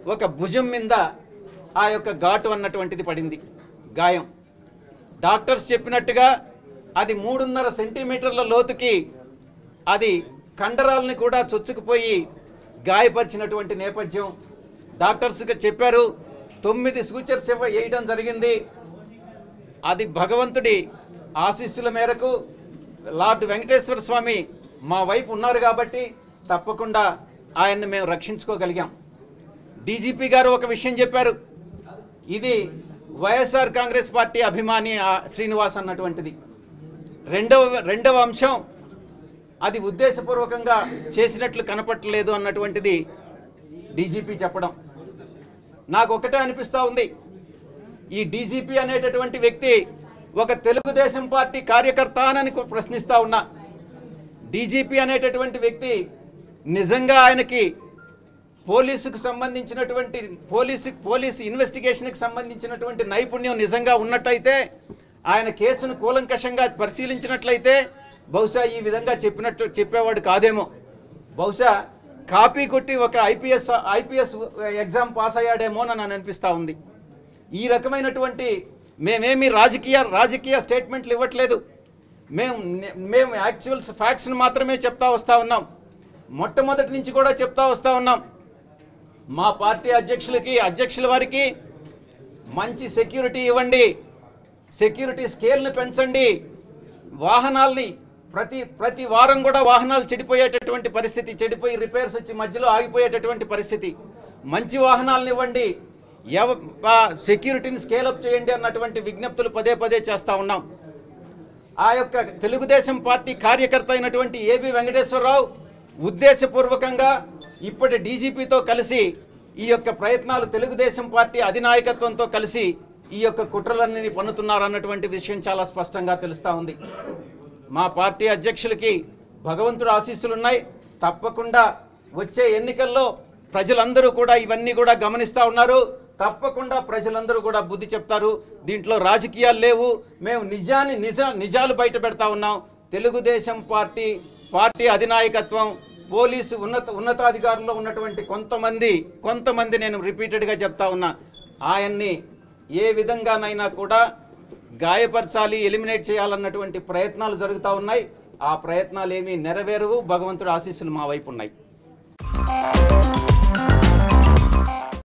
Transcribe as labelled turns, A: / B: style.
A: ఒక భుజం మీద ఆ యొక్క ఘాటు అన్నటువంటిది పడింది గాయం డాక్టర్స్ చెప్పినట్టుగా అది మూడున్నర సెంటీమీటర్ల లోతుకి అది కండరాలని కూడా చొచ్చుకుపోయి గాయపరిచినటువంటి నేపథ్యం డాక్టర్స్గా చెప్పారు తొమ్మిది సూచర్స్ ఇవ్వ వేయడం జరిగింది అది భగవంతుడి ఆశీస్సుల మేరకు లార్డ్ వెంకటేశ్వర స్వామి మా వైపు ఉన్నారు కాబట్టి తప్పకుండా ఆయన్ని మేము రక్షించుకోగలిగాం డీజీపీ గారు ఒక విషయం చెప్పారు ఇది వైఎస్ఆర్ కాంగ్రెస్ పార్టీ అభిమాని ఆ శ్రీనివాస్ అన్నటువంటిది రెండవ రెండవ అంశం అది ఉద్దేశపూర్వకంగా చేసినట్లు కనపట్టలేదు అన్నటువంటిది డీజీపీ చెప్పడం నాకు ఒకటే అనిపిస్తూ ఉంది ఈ డీజీపీ అనేటటువంటి వ్యక్తి ఒక తెలుగుదేశం పార్టీ కార్యకర్త అని ప్రశ్నిస్తా ఉన్నా డీజీపీ అనేటటువంటి వ్యక్తి నిజంగా ఆయనకి పోలీసుకు సంబంధించినటువంటి పోలీసు పోలీసు ఇన్వెస్టిగేషన్కి సంబంధించినటువంటి నైపుణ్యం నిజంగా ఉన్నట్టయితే ఆయన కేసును కూలంకషంగా పరిశీలించినట్లయితే బహుశా ఈ విధంగా చెప్పినట్టు చెప్పేవాడు కాదేమో బహుశా కాపీ కొట్టి ఒక ఐపీఎస్ ఐపీఎస్ ఎగ్జామ్ పాస్ అయ్యాడేమో అని నన్ను అనిపిస్తూ ఉంది ఈ రకమైనటువంటి మేమేమి రాజకీయ రాజకీయ స్టేట్మెంట్లు ఇవ్వట్లేదు మేము మేము యాక్చువల్స్ ఫ్యాక్ట్స్ని మాత్రమే చెప్తా వస్తూ ఉన్నాం మొట్టమొదటి నుంచి కూడా చెప్తా వస్తూ ఉన్నాం మా పార్టీ అధ్యక్షులకి అధ్యక్షుల వారికి మంచి సెక్యూరిటీ ఇవ్వండి సెక్యూరిటీ స్కేల్ని పెంచండి వాహనాల్ని ప్రతి ప్రతి వారం కూడా వాహనాలు చెడిపోయేటటువంటి పరిస్థితి చెడిపోయి రిపేర్స్ వచ్చి మధ్యలో ఆగిపోయేటటువంటి పరిస్థితి మంచి వాహనాలను ఇవ్వండి ఎవ ఆ సెక్యూరిటీని స్కేలప్ చేయండి అన్నటువంటి విజ్ఞప్తులు పదే పదే చేస్తూ ఉన్నాం ఆ యొక్క తెలుగుదేశం పార్టీ కార్యకర్త అయినటువంటి ఏబి వెంకటేశ్వరరావు ఉద్దేశపూర్వకంగా ఇప్పటి డీజీపీతో కలిసి ఈ యొక్క ప్రయత్నాలు తెలుగుదేశం పార్టీ అధినాయకత్వంతో కలిసి ఈ యొక్క కుట్రలన్నీ పన్నుతున్నారు అన్నటువంటి విషయం చాలా స్పష్టంగా తెలుస్తూ ఉంది మా పార్టీ అధ్యక్షులకి భగవంతుడు ఆశీస్సులు ఉన్నాయి తప్పకుండా వచ్చే ఎన్నికల్లో ప్రజలందరూ కూడా ఇవన్నీ కూడా గమనిస్తూ ఉన్నారు తప్పకుండా ప్రజలందరూ కూడా బుద్ధి చెప్తారు దీంట్లో రాజకీయాలు లేవు మేము నిజాన్ని నిజ నిజాలు బయట పెడతా ఉన్నాం తెలుగుదేశం పార్టీ పార్టీ అధినాయకత్వం పోలీసు ఉన్నత ఉన్నతాధికారుల్లో ఉన్నటువంటి కొంతమంది కొంతమంది నేను రిపీటెడ్గా చెప్తా ఉన్నా ఆయన్ని ఏ విధంగానైనా కూడా గాయపరచాలి ఎలిమినేట్ చేయాలన్నటువంటి ప్రయత్నాలు జరుగుతూ ఉన్నాయి ఆ ప్రయత్నాలు ఏమీ నెరవేరవు భగవంతుడి ఆశీస్సులు మా వైపు ఉన్నాయి